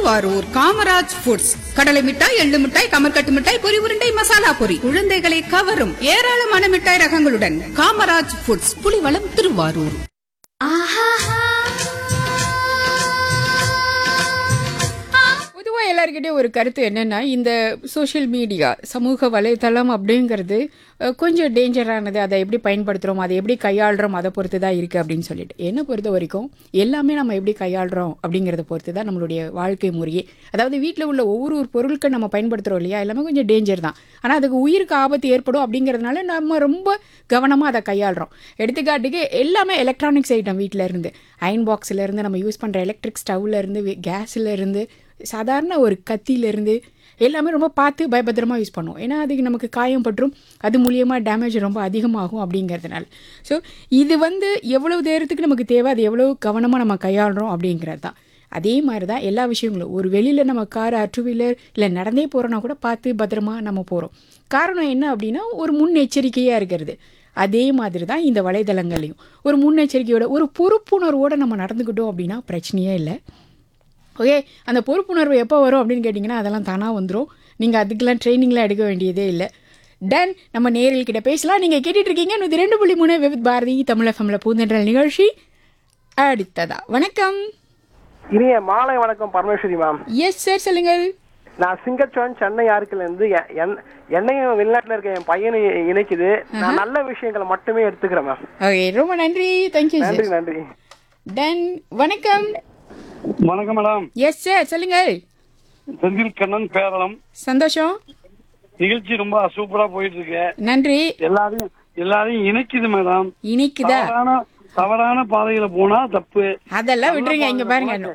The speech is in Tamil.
திருவாரூர் காமராஜ் ஃபுட்ஸ் கடலை மிட்டாய் எள்ளு மிட்டாய் கமர்கட்டு மிட்டாய் பொரி உருண்டை மசாலா பொரி குழந்தைகளை கவரும் ஏராளமான மிட்டாய் ரகங்களுடன் காமராஜ் ஃபுட்ஸ் புலிவளம் திருவாரூர் பொதுவாக எல்லாருக்கிட்டையும் ஒரு கருத்து என்னென்னா இந்த சோஷியல் மீடியா சமூக வலைத்தளம் அப்படிங்கிறது அஹ், கொஞ்சம் டேஞ்சரானது அதை எப்படி பயன்படுத்துகிறோம் அதை எப்படி கையாளுறோம் அதை பொறுத்து தான் இருக்குது அப்படின்னு சொல்லிட்டு என்னை பொறுத்த வரைக்கும் எல்லாமே நம்ம எப்படி கையாளுறோம் அப்படிங்கிறத பொறுத்து தான் நம்மளுடைய வாழ்க்கை முறையே அதாவது வீட்டில் உள்ள ஒவ்வொரு ஒரு பொருட்கள் நம்ம பயன்படுத்துகிறோம் இல்லையா எல்லாமே கொஞ்சம் டேஞ்சர் தான் ஆனால் அதுக்கு உயிருக்கு ஆபத்து ஏற்படும் அப்படிங்கிறதுனால நம்ம ரொம்ப கவனமாக அதை கையாளுறோம் எடுத்துக்காட்டுக்கு எல்லாமே எலக்ட்ரானிக்ஸ் ஐட்டம் வீட்டில் இருந்து அயன் பாக்ஸில் இருந்து நம்ம யூஸ் பண்ணுற எலக்ட்ரிக் ஸ்டவ்ல இருந்து கேஸில் இருந்து சாதாரண ஒரு கத்தியிலேருந்து எல்லாமே ரொம்ப பார்த்து பயபத்திரமா யூஸ் பண்ணுவோம் ஏன்னா அதுக்கு நமக்கு காயம் பற்றும் அது மூலியமாக டேமேஜ் ரொம்ப அதிகமாகும் அப்படிங்கிறதுனால ஸோ இது வந்து எவ்வளவு நேரத்துக்கு நமக்கு தேவை அது எவ்வளோ கவனமாக நம்ம கையாளுறோம் அப்படிங்கிறது தான் அதே மாதிரி தான் எல்லா விஷயங்களும் ஒரு வெளியில் நம்ம கார் டூ வீலர் இல்லை நடந்தே போகிறோன்னா கூட பார்த்து பத்திரமா நம்ம போகிறோம் காரணம் என்ன அப்படின்னா ஒரு முன்னெச்சரிக்கையாக இருக்கிறது அதே மாதிரி தான் இந்த வலைதளங்களையும் ஒரு முன்னெச்சரிக்கையோட ஒரு பொறுப்புணர்வோடு நம்ம நடந்துக்கிட்டோம் அப்படின்னா பிரச்சனையே இல்லை ஓகே அந்த பொறுப்புணர்வு எப்போ வரும் அப்படின்னு கேட்டிங்கன்னா அதெல்லாம் தானாக வந்துடும் நீங்கள் அதுக்கெல்லாம் ட்ரைனிங்லாம் எடுக்க வேண்டியதே இல்லை டன் நம்ம நேரில் கிட்ட பேசலாம் நீங்கள் கேட்டுட்டு இருக்கீங்க நூற்றி ரெண்டு புள்ளி மூணு விவித் பாரதி தமிழ் எஃப்எம்ல பூந்தென்றல் நிகழ்ச்சி அடுத்ததா வணக்கம் இனிய மாலை வணக்கம் பரமேஸ்வரி மேம் எஸ் சார் சொல்லுங்கள் நான் சிங்கச்சோன் சென்னை ஆறுக்குல இருந்து எ- என்- என்னையும் வெளிநாட்டுல இருக்க என் பையனை இணைக்குது நான் நல்ல விஷயங்களை மட்டுமே எடுத்துக்கிறேன் மேம் ஓகே ரொம்ப நன்றி தேங்க்யூ நன்றி சார் நன்றி டன் வணக்கம் வணக்கம் மேடம் எஸ் சார் சொல்லுங்கள் செந்தில் கண்ணன் பேரளம் சந்தோஷம் நிகழ்ச்சி ரொம்ப சூப்பரா போயிட்டு இருக்கு நன்றி எல்லாரையும் எல்லாரையும் இணைக்குது மேடம் இனிக்குதா தவறான தவறான பாதையில போனா தப்பு அதெல்லாம் விட்டுருங்க இங்க பாருங்க